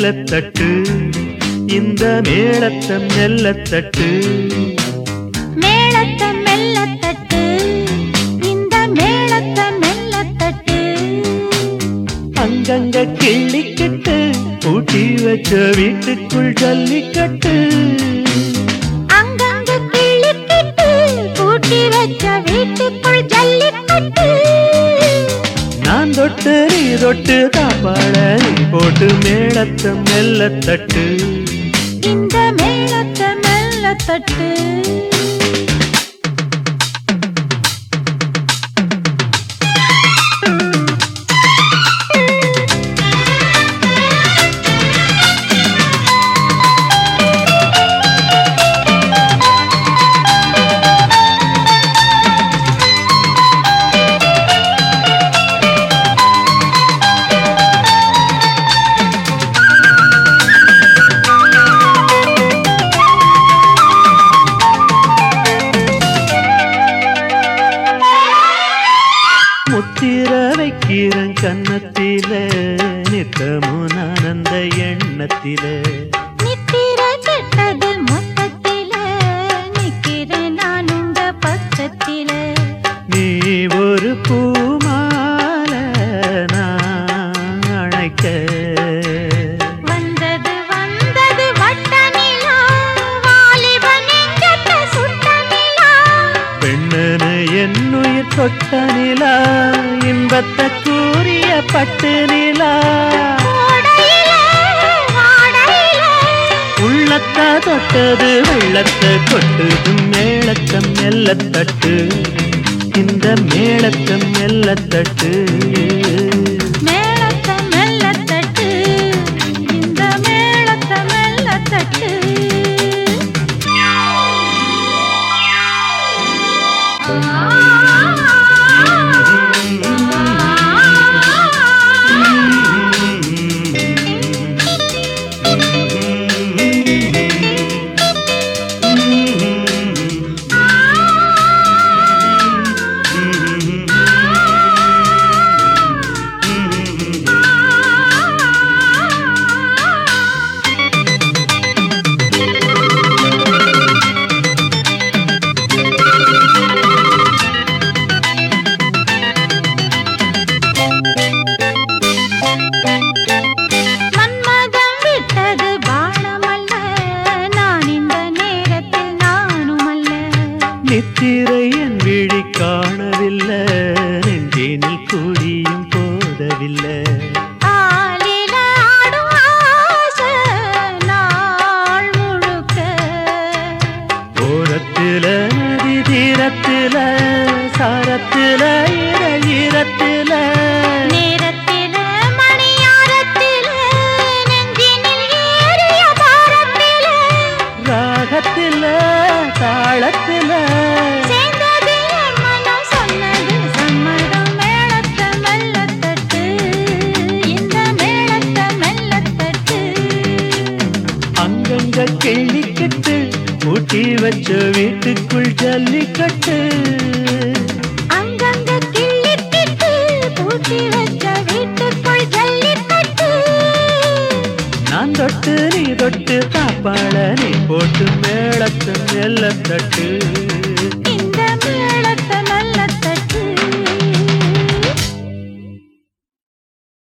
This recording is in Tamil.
மெல்லத்தட்டு இந்த மேளத்தம் மெல்லத்தட்டு மேளத்தை மெல்ல தட்டு இந்த மேளத்தை மெல்ல தட்டு அங்கங்க கிள்ளிக்கிட்டு பூட்டி வச்ச வீட்டுக்குள் ஜல்லிக்கட்டு அங்கங்க கிள்ளிக்கிட்டு பூட்டி வச்ச வீட்டுக்குள் ஜல்லிக்கட்டு நான் தொட்டு நீ தொட்டு தாப்பாட நீ போட்டு மேளத்தம் மெல்லத்தட்டு இந்த மேளத்தை மெல்ல தட்டு முத்திர வைக்கிறேன் கன்னத்தில நித்தமும் நான் அந்த எண்ணத்தில நித்திர கெட்டது மொத்தத்தில நிக்கிறேன் நான் உங்க பக்கத்தில நீ ஒரு பூமால நான் அணைக்க வந்தது வந்தது வட்ட நிலா வாலிபன் எங்கட்ட சுட்ட நிலா பெண்ணன என்னுயிர் தொட்ட நிலா இன்பத்தை கூறிய பட்டு நிலா ஓடையில வாடையில உள்ளத்தா தொட்டது வெள்ளத்தை கொட்டுது மேளத்தம் மெல்லத்தட்டு இந்த மேளத்தம் மெல்லத்தட்டு மேளத்தை மெல்ல தட்டு இந்த மேளத்தை மெல்ல தட்டு மன்மதம் விட்டது பாணமல்ல நான் இந்த நேரத்தில் நானும் அல்ல நித்திரை என் விழி காணவில்லை நெஞ்சினில் கூடியும் போதவில்லை ஆலில ஆடும் ஆசை நாள் முழுக்க ஓரத்தில நதி தீரத்தில சாரத்தில ஈரத்தில நேரத்தில மணியாரத்தில நெஞ்சினில் ஏறிய பாரத்தில ராகத்தில தாளத்தில சேர்ந்தது என் மனம் சொன்னது சம்மதம் மேளத்தை மெல்லத்தட்டு இந்த மேளத்தை மெல்லத்தட்டு அங்கங்க கிள்ளிக்கட்டு ஊட்டி வச்ச வீட்டுக்குள் ஜல்லிக்கட்டு அங்கங்க கிள்ளிக்கிட்டு பூட்டி வச்ச வீட்டுக்குள் ஜல்லிக்கட்டு நான் தொட்டு நீ தொட்டு தாப்பாள நீ போட்டு மேளத்து மெல்லத்தட்டு